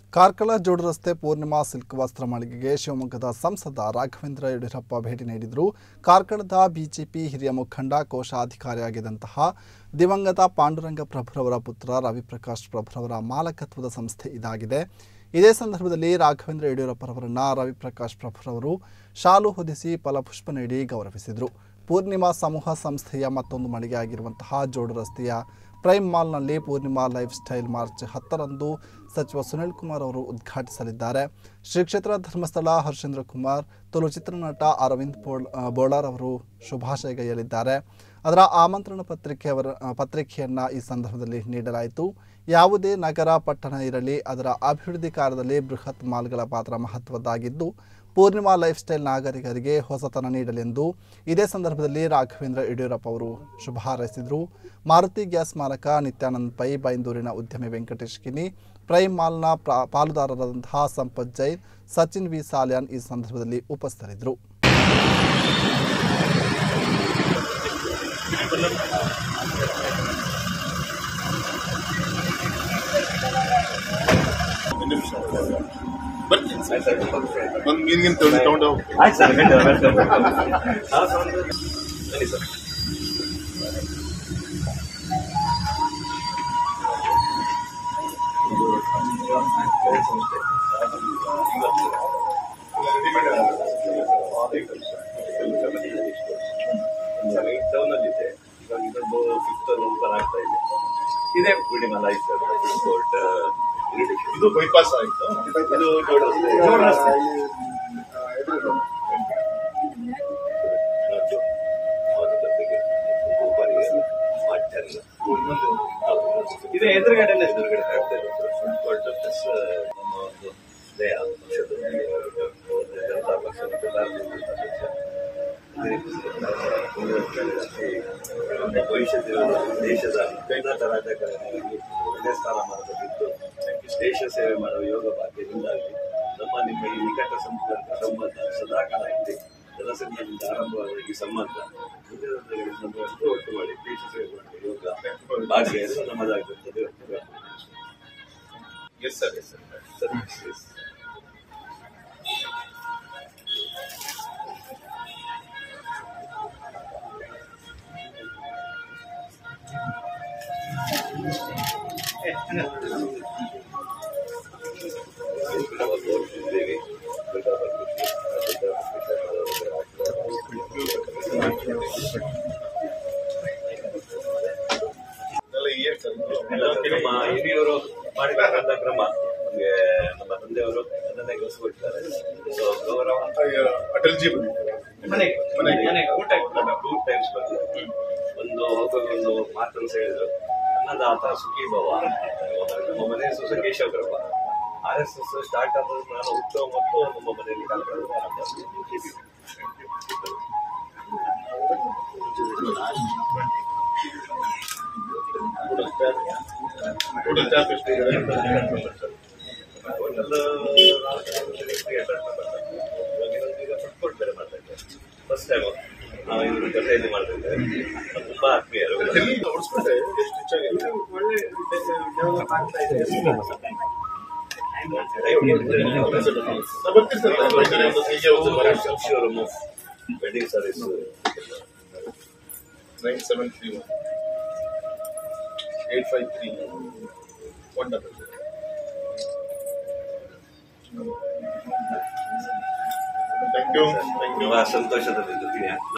ಕಾರ್ಕಳ ಜೋಡು ರಸ್ತೆ ಪೂರ್ಣಿಮಾ ಸಿಲ್ಕ್ ವಸ್ತ್ರ ಮಳಿಗೆಗೆ ಶಿವಮೊಗ್ಗದ ಸಂಸದ ರಾಘವೇಂದ್ರ ಯಡಿಯೂರಪ್ಪ ಭೇಟಿ ನೀಡಿದರು ಕಾರ್ಕಳದ ಬಿಜೆಪಿ ಹಿರಿಯ ಮುಖಂಡ ಕೋಶಾಧಿಕಾರಿಯಾಗಿದ್ದಂತಹ ದಿವಂಗತ ಪಾಂಡುರಂಗ ಪ್ರಭುರವರ ಪುತ್ರ ರವಿಪ್ರಕಾಶ್ ಪ್ರಭುರವರ ಮಾಲಕತ್ವದ ಸಂಸ್ಥೆ ಇದಾಗಿದೆ ಇದೇ ಸಂದರ್ಭದಲ್ಲಿ ರಾಘವೇಂದ್ರ ಯಡಿಯೂರಪ್ಪರವರನ್ನ ರವಿಪ್ರಕಾಶ್ ಪ್ರಭುರವರು ಶಾಲು ಹೊದಿಸಿ ಫಲಪುಷ್ಪ ನೀಡಿ ಗೌರವಿಸಿದರು ಪೂರ್ಣಿಮಾ ಸಮೂಹ ಸಂಸ್ಥೆಯ ಮತ್ತೊಂದು ಮಳಿಗೆ ಆಗಿರುವಂತಹ ಜೋಡು ರಸ್ತೆಯ ಪ್ರೈಮ್ ಮಾಲ್ನಲ್ಲಿ ಪೂರ್ಣಿಮಾ ಲೈಫ್ ಸ್ಟೈಲ್ ಮಾರ್ಚ್ ಹತ್ತರಂದು ಸಚಿವ ಸುನಿಲ್ ಕುಮಾರ್ ಅವರು ಉದ್ಘಾಟಿಸಲಿದ್ದಾರೆ ಶ್ರೀ ಕ್ಷೇತ್ರ ಧರ್ಮಸ್ಥಳ ಹರ್ಷೇಂದ್ರ ಕುಮಾರ್ ತುಳು ಚಿತ್ರನಟ ಅರವಿಂದ್ ಬೋಳ್ ಆ, ಬೋಳಾರ್ ಅವರು ಶುಭಾಶಯಗೈಯಲಿದ್ದಾರೆ ಅದರ ಆಮಂತ್ರಣ ಪತ್ರಿಕೆ ಅವರ ಆ, ಪತ್ರಿಕೆಯನ್ನು ಈ ಸಂದರ್ಭದಲ್ಲಿ ನೀಡಲಾಯಿತು ಯಾವುದೇ ನಗರ ಪಟ್ಟಣ ಇರಲಿ ಅದರ ಅಭಿವೃದ್ಧಿ ಕಾರ್ಯದಲ್ಲಿ ಬೃಹತ್ ಮಾಲ್ಗಳ ಪಾತ್ರ ಮಹತ್ವದ್ದಾಗಿದ್ದು ಪೂರ್ಣಿಮಾ ಲೈಫ್ ಸ್ಟೈಲ್ ನಾಗರಿಕರಿಗೆ ಹೊಸತನ ನೀಡಲೆಂದು ಇದೇ ಸಂದರ್ಭದಲ್ಲಿ ರಾಘವೇಂದ್ರ ಯಡಿಯೂರಪ್ಪ ಅವರು ಶುಭ ಹಾರೈಸಿದರು ಮಾರುತಿ ಗ್ಯಾಸ್ ಮಾಲಕ ನಿತ್ಯಾನಂದ್ ಪೈ ಬೈಂದೂರಿನ ಉದ್ಯಮಿ ವೆಂಕಟೇಶ್ ಕಿನಿ ಪ್ರೈಮ್ ಮಾಲ್ನ ಪ್ರಾ- ಪಾಲುದಾರರಾದಂತಹ ಸಂಪತ್ ಜೈನ್ ಸಚಿನ್ ವಿ ಸಾಲ್ಯಾನ್ ಈ ಸಂದರ್ಭದಲ್ಲಿ ಉಪಸ್ಥಿತರಿದ್ದರು ಬರ್ತೀನಿ ಸರ್ ಒಂದು ಮೀನಿಗಿನ ತಗೊಂಡು ತಗೊಂಡು ಹೋಗಿ ಆಯ್ತು ಸರ್ ಖಂಡಿತ ವೆಲ್ಕಮ್ ಬನ್ನಿ ಸರ್ ಟೌನಲ್ಲಿದೆ ಇವಾಗ ಇದೊಂದು ಫಿಫ್ತ್ ಓಪನ್ ಆಗ್ತಾ ಇದೆ ಇದೇ ಪೂರ್ಣಿಮಾ ಲೈಫ್ ಕೋರ್ಟ್ ಇದು ಬೈಪಾಸ್ ಆಯ್ತು ಇದು ಜೋಡ್ ರಸ್ತೆ. ಜೋಡ್ ರಸ್ತೆ. ಇದೆ ಎದುರುಗಡೆಲ್ಲ ಎದುರುಗಡೆ ಆಗ್ತದೆ ಫ್ರಂಟ್ ಕೋರ್ಟ್ ಪ್ಲಸ್ ನಮ್ಮ ಒಂದು ದಯ ಪಕ್ಷದ ಜನತಾ ಪಕ್ಷದ ಪ್ರಧಾನ ಪಕ್ಷ ಭವಿಷ್ಯದ ದೇಶದ ಕೈನಾಟ ರಾಜಕಾರಣಿಯಾಗಿ ಒಳ್ಳೆಯ ಸ್ಥಾನಮಾನ ಪಡೆದಿದ್ದು ದೇಶ ಸೇವೆ ಮಾಡುವ ಯೋಗ ಭಾಗ್ಯದಿಂದಾಗಿ ನಮ್ಮ ನಿಮ್ಮ ಈ ನಿಕಟ ಸಂಪರ್ಕ ಸಂಬಂಧ ಸದಾಕಾಲ ಇದೆ ಜನಸಂಖ್ಯೆಯಿಂದ ಆರಂಭವಾದ ಈ ಸಂಬಂಧ ಮುಂದಿನ ದಿನಗಳಲ್ಲಿ ನಮ್ಮಷ್ಟು ಒಟ್ಟು ಮಾಡಿ ದೇಶ ಸೇವೆ ಮಾಡುವ ಯೋಗ ಭಾಗ್ಯ ಇದು ನಮ್ಮದಾಗಿರುತ್ತದೆ ಎಸ್ ಸರ್ ಎಸ್ ಸರ್ ಸರಿ ಎಸ್. ಎಲ್ಲ ಇಯರ್ ಸರ್ ಎಲ್ಲ ನಮ್ಮ ಹಿರಿಯವರು ಮಾಡಿರ್ತಕ್ಕಂಥ ಕ್ರಮ ನಮಗೆ ನಮ್ಮ ತಂದೆಯವರು ಅದನ್ನೇ ಕಲಿಸ್ಕೊಟ್ಟಿದ್ದಾರೆ ಸೊ ಗೌರವ ಅಟಲ್ ಜಿ ಬಂದಿದ್ದಾರೆ ಮನೆಗೆ ಮನೆಗೆ. ಮನೆಗೆ ಊಟ ಟೂ ಟೈಮ್ಸ್ ಬಂದಿದೆ ಒಂದು ಹೋಗುವಾಗ ಒಂದು ಮಾತನ್ನು ಹೇಳಿದ್ರು ಅನ್ನದಾತ ಸುಖಿ ಭವ ನಮ್ಮ ಮನೆ ಹೆಸರು ಸಹ Keshavakarappa RSS start ಆದ ನಾನು ಹುಟ್ಟುವ ಮತ್ತು ನಮ್ಮ ಮನೆಯಲ್ಲಿ ಕಾರ್ಯಕ್ರಮ ಆರಂಭ ಆಗಿದೆ. ಟೋಟಲ್ ಚಾರ್ಜ್ ಎಷ್ಟು ಇದೆ ಹೋಟೆಲ್ ಫುಡ್ ಬೇರೆ ಮಾಡ್ತಾ ಇದ್ದಾರೆ ಫಸ್ಟ್ ಟೈಮ್ ನಾವು ಇವ್ರ ಜೊತೆಯಲ್ಲಿ ಮಾಡ್ತಾ ಇದ್ದೇವೆ ತುಂಬಾ ಆತ್ಮೀಯರು ಎಲ್ಲಿ ಓಡಿಸ್ಕೊಂಡ್ರೆ ಎಷ್ಟು ಹೆಚ್ಚಾಗಿದೆ ನಾ ಬರ್ತೀನಿ ಸರ್ ನಾನು ಬರ್ತೀನಿ, ಒಂದು ಕೈಗೆ ಒಂದು ಬರೋಷ್ಟು. Showroom wedding service nine seven three one eight five three one double thank you thank you ತುಂಬಾ ಸಂತೋಷದಲ್ಲಿದ್ದೀನಿ